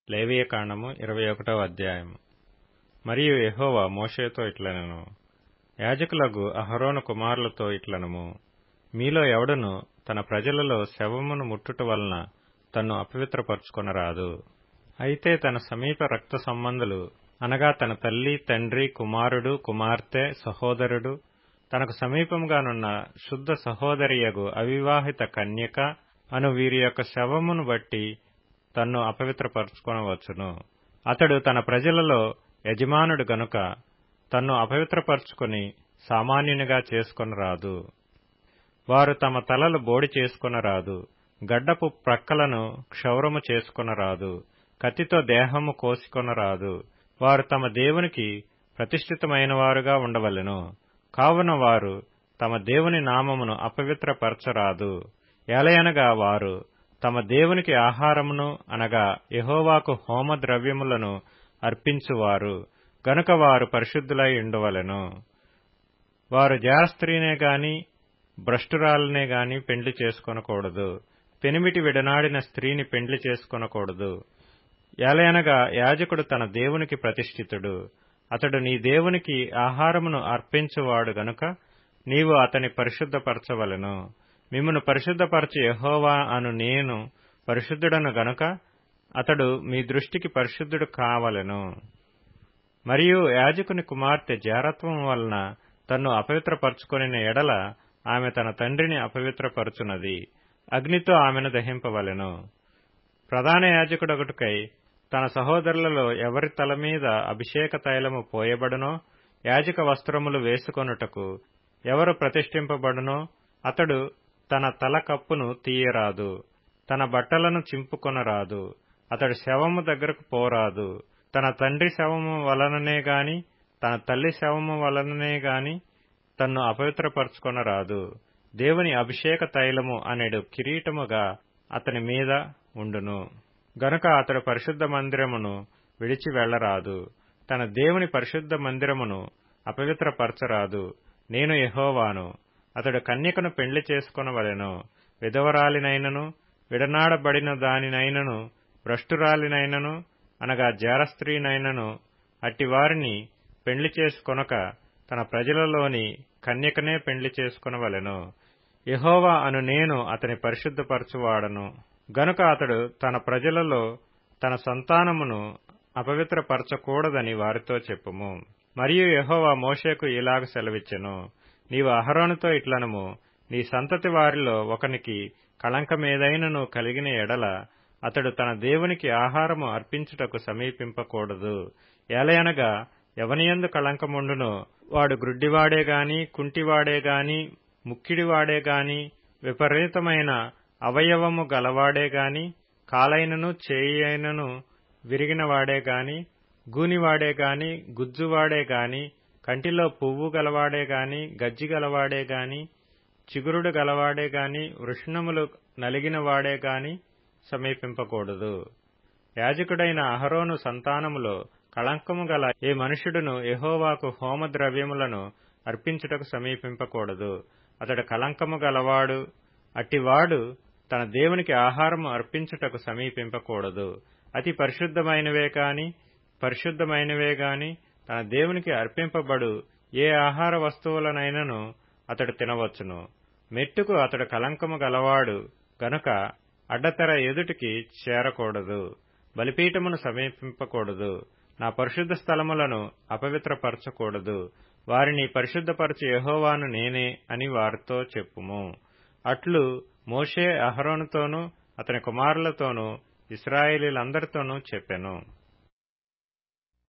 లేవియకాండము ఇరవై ఒకటవ అధ్యాయము మరియు యెహోవా మోషేతో ఇట్లనెను యాజకులగు అహరోను కుమారులతో ఇట్లనము మీలో ఎవడను తన ప్రజలలో శవమును ముట్టుట వలన తన్ను అపవిత్రపరచుకొనరాదు అయితే తన సమీప రక్త సంబంధులు అనగా తన తల్లి తండ్రి కుమారుడు కుమార్తె సహోదరుడు తనకు సమీపముగానున్న శుద్ధ సహోదరియగు అవివాహిత కన్యక అను వీరి యొక్క శవమును బట్టి తన్ను అపవిత్రపరచుకొనవచ్చును అతడు తన ప్రజలలో యజమానుడు గనుక తన్ను అపవిత్రపరచుకొని సామాన్యునిగా చేసుకొనరాదు వారు తమ తలలు బోడి చేసుకొనరాదు గడ్డపు ప్రక్కలను క్షౌరము చేసుకొనరాదు కత్తితో దేహము కోసికొనరాదు వారు తమ దేవునికి ప్రతిష్ఠితమైనవారుగా ఉండవలెను కావున వారు తమ దేవుని నామమును అపవిత్రపరచరాదు ఎలయనగా వారు తమ దేవునికి ఆహారమును అనగా యహోవాకు హోమ ద్రవ్యములను అర్పించువారు గనుక వారు పరిశుద్ధులై ఉండవలెను వారు జారస్త్రీనే గాని భ్రష్టురాలనే గాని పెండ్లి చేసుకొనకూడదు పెనిమిటి విడనాడిన స్త్రీని పెండ్లి చేసుకొనకూడదు ఎలయనగా యాజకుడు తన దేవునికి ప్రతిష్ఠితుడు అతడు నీ దేవునికి ఆహారమును అర్పించువాడు గనుక నీవు అతని పరిశుద్ధపరచవలెను మిమ్మను పరిశుద్ధపరచు యహోవా అను నేను పరిశుద్ధుడను గనుక అతడు మీ దృష్టికి పరిశుద్ధుడు కావలెను మరియు యాజకుని కుమార్తె జారత్వం వలన తన్ను అపవిత్రపరచుకొనిన ఎడల ఆమె తన తండ్రిని అపవిత్రపరచునది అగ్నితో ఆమెను దహింపవలెను ప్రధాన యాజకుడొకటికై తన సహోదరులలో ఎవరి తల మీద అభిషేక తైలము పోయబడునో యాజక వస్త్రములు వేసుకొనుటకు ఎవరు ప్రతిష్ఠింపబడునో అతడు తన తల కప్పును తీయరాదు తన బట్టలను చింపుకొనరాదు అతడు శవము దగ్గరకు పోరాదు తన తండ్రి శవము వలననే గాని తన తల్లి శవము వలననే గాని తన్ను అపవిత్రపరచుకొనరాదు దేవుని అభిషేక తైలము అనేడు కిరీటముగా అతని మీద ఉండును గనుక అతడు పరిశుద్ధ మందిరమును విడిచి వెళ్లరాదు తన దేవుని పరిశుద్ధ మందిరమును అపవిత్రపరచరాదు నేను యహోవాను అతడు కన్యకను పెళ్లి చేసుకొనవలెను విధవరాలినైనను విడనాడబడిన దానినైనను భ్రష్టురాలినైనను అనగా జారస్త్రీనైనను అట్టివారిని పెళ్లి చేసుకొనక తన ప్రజలలోని కన్యకనే పెళ్లి చేసుకొనవలెను యహోవా అను నేను అతని పరిశుద్ధపరచువాడను గనుక అతడు తన ప్రజలలో తన సంతానమును అపవిత్రపరచకూడదని వారితో చెప్పుము మరియు యహోవా మోషేకు ఇలాగ సెలవిచ్చెను నీవు అహరోనుతో ఇట్లనము నీ సంతతి వారిలో ఒకనికి కళంకమేదైనను కలిగిన ఎడల అతడు తన దేవునికి ఆహారము అర్పించుటకు సమీపింపకూడదు ఎలయనగా ఎవనియందు కళంకముండునో వాడు గ్రుడ్డివాడే గాని కుంటివాడే గాని ముక్కిడివాడే గాని విపరీతమైన అవయవము గలవాడే గాని కాలైనను చేయి అయినను విరిగినవాడే గాని గూనివాడే గాని గుజ్జువాడే గాని కంటిలో పువ్వు గలవాడే గాని గజ్జి గలవాడే గాని చిగురుడు గలవాడే గాని వృష్ణములు నలిగిన వాడే గాని సమీపింపకూడదు యాజకుడైన అహరోను సంతానములో కళంకము గల ఏ మనుషుడును యహోవాకు హోమ ద్రవ్యములను అర్పించుటకు సమీపింపకూడదు అతడు కళంకము గలవాడు అట్టివాడు తన దేవునికి ఆహారము అర్పించుటకు సమీపింపకూడదు అతి పరిశుద్ధమైనవే కాని పరిశుద్ధమైనవే గాని తన దేవునికి అర్పింపబడు ఏ ఆహార వస్తువులనైనను అతడు తినవచ్చును మెట్టుకు అతడు కలంకము గలవాడు గనుక అడ్డతెర ఎదుటికి చేరకూడదు బలిపీఠమును సమీపింపకూడదు నా పరిశుద్ధ స్థలములను అపవిత్రపరచకూడదు వారిని పరిశుద్ధపరచు యహోవాను నేనే అని వారితో చెప్పుము అట్లు మోషే అహరోనుతోనూ అతని కుమారులతోనూ ఇస్రాయేలీలందరితోనూ చెప్పెను